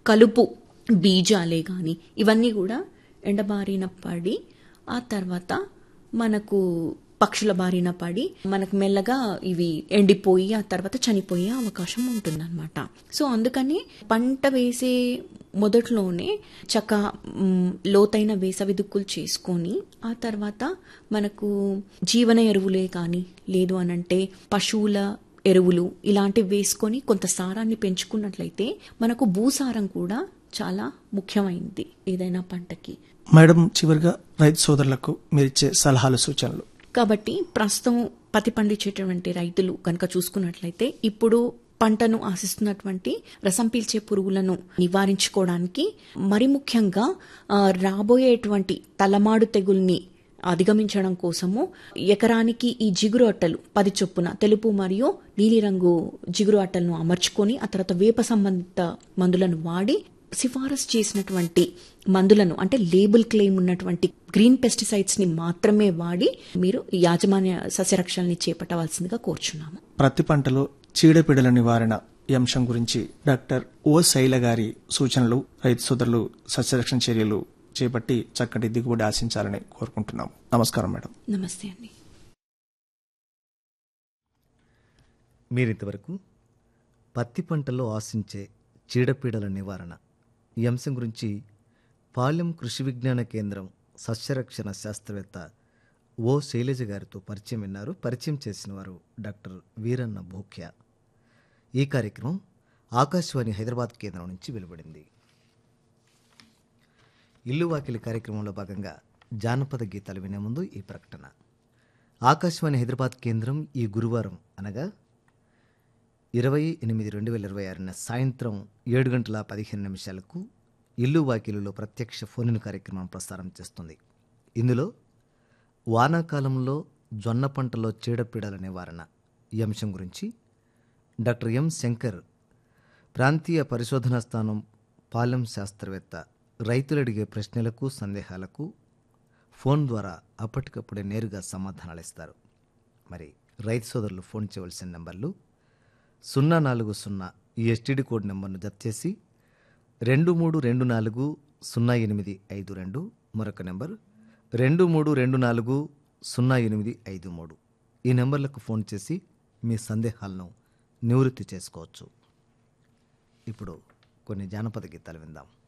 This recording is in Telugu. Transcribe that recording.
కలుపు బీజాలే కానీ ఇవన్నీ కూడా ఎండబారిన పడి ఆ తర్వాత మనకు పక్షుల బారిన పడి మనకు మెల్లగా ఇవి ఎండిపోయి ఆ తర్వాత చనిపోయే అవకాశం ఉంటుందన్నమాట సో అందుకని పంట వేసే మొదట్లోనే చక్క మ్, లోతైన వేసవి దుక్కులు చేసుకొని ఆ తర్వాత మనకు జీవన ఎరువులే కానీ లేదు అనంటే పశువుల ఎరువులు ఇలాంటివి వేసుకొని కొంత సారాన్ని పెంచుకున్నట్లయితే మనకు భూసారం కూడా చాలా ముఖ్యమైనది ఏదైనా పంటకి మేడం చివరిగా రైతు సోదరులకు మీరిచ్చే సలహాలు సూచనలు కాబట్టి ప్రస్తుతం పత్తి పండించేటువంటి రైతులు కనుక చూసుకున్నట్లయితే ఇప్పుడు పంటను ఆశిస్తున్నటువంటి రసం పీల్చే పురుగులను నివారించుకోవడానికి మరి ముఖ్యంగా ఆ, రాబోయేటువంటి తలమాడు తెగుల్ని అధిగమించడం కోసము ఎకరానికి ఈ జిగురు అట్టలు పది చొప్పున తెలుపు మరియు నీలిరంగు జిగురు అట్టలను అమర్చుకొని ఆ తర్వాత వేప సంబంధిత మందులను వాడి సిఫారసు చేసినటువంటి మందులను అంటే లేబుల్ క్లెయిమ్ ఉన్నటువంటి గ్రీన్ పెస్టిసైడ్స్ ని మాత్రమే వాడి మీరు ఈ యాజమాన్య సస్యరక్షణని చేపట్టవలసిందిగా కోరుచున్నాము ప్రతి పంటలో చీడపీడల నివారణ ఈ అంశం గురించి డాక్టర్ ఓ శైల గారి సూచనలు రైతు సోదరులు సస్యరక్షణ చర్యలు చేపట్టి చక్కటి దిగుబడి ఆశించాలని కోరుకుంటున్నాం నమస్కారం మేడం నమస్తే అండి మీరింతవరకు పత్తి పంటలో ఆశించే చీడపీడల నివారణ ఈ అంశం గురించి పాలెం కృషి విజ్ఞాన కేంద్రం సస్యరక్షణ శాస్త్రవేత్త ఓ శైలజ గారితో పరిచయం విన్నారు పరిచయం చేసిన వారు డాక్టర్ వీరన్న భూక్య ఈ కార్యక్రమం ఆకాశవాణి హైదరాబాద్ కేంద్రం నుంచి వెలువడింది ఇల్లు వాకిలి కార్యక్రమంలో భాగంగా జానపద గీతాలు వినే ముందు ఈ ప్రకటన ఆకాశవాణి హైదరాబాద్ కేంద్రం ఈ గురువారం అనగా ఇరవై ఎనిమిది రెండు వేల ఇరవై ఆరున సాయంత్రం ఏడు గంటల పదిహేను నిమిషాలకు ఇల్లు వాకిలులో ప్రత్యక్ష ఫోన్ కార్యక్రమం ప్రసారం చేస్తుంది ఇందులో వానాకాలంలో జొన్న పంటలో చీడపీడల నివారణ ఈ అంశం గురించి డాక్టర్ ఎం శంకర్ ప్రాంతీయ పరిశోధనా స్థానం పాలెం శాస్త్రవేత్త రైతులు అడిగే ప్రశ్నలకు సందేహాలకు ఫోన్ ద్వారా అప్పటికప్పుడే నేరుగా సమాధానాలు ఇస్తారు మరి రైతు సోదరులు ఫోన్ చేయవలసిన నెంబర్లు సున్నా నాలుగు సున్నా ఈ ఎస్టీడీ కోడ్ నెంబర్ను జత చేసి రెండు మూడు రెండు నాలుగు సున్నా ఎనిమిది ఐదు రెండు మరొక నెంబర్ రెండు మూడు రెండు నాలుగు సున్నా ఎనిమిది ఐదు మూడు ఈ నెంబర్లకు ఫోన్ చేసి మీ సందేహాలను నివృత్తి చేసుకోవచ్చు ఇప్పుడు కొన్ని జానపద గీతాలు విందాం